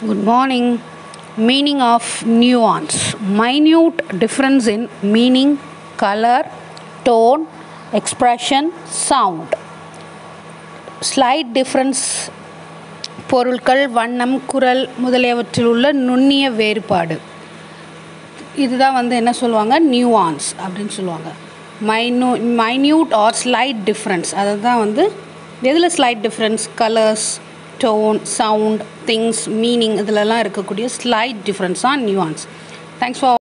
Good morning. Meaning of nuance. Minute difference in meaning, color, tone, expression, sound. Slight difference பொருட்கள் வண்ணம் குரல் முதலியவற்றில் உள்ள நுண்ணிய வேறுபாடு இதுதான் வந்து என்ன சொல்லுவாங்க நியூவான்ஸ் அப்படின்னு சொல்லுவாங்க மைனூ மைன்யூட் ஆர் ஸ்லைட் டிஃப்ரென்ஸ் அதுதான் வந்து எதில் slight difference colours tone sound things meaning இதிலலாம் இருக்கக்கூடிய ஸ்லைட் டிஃப்ரென்ஸ் தான் நியூவான்ஸ் தேங்க்ஸ் ஃபார்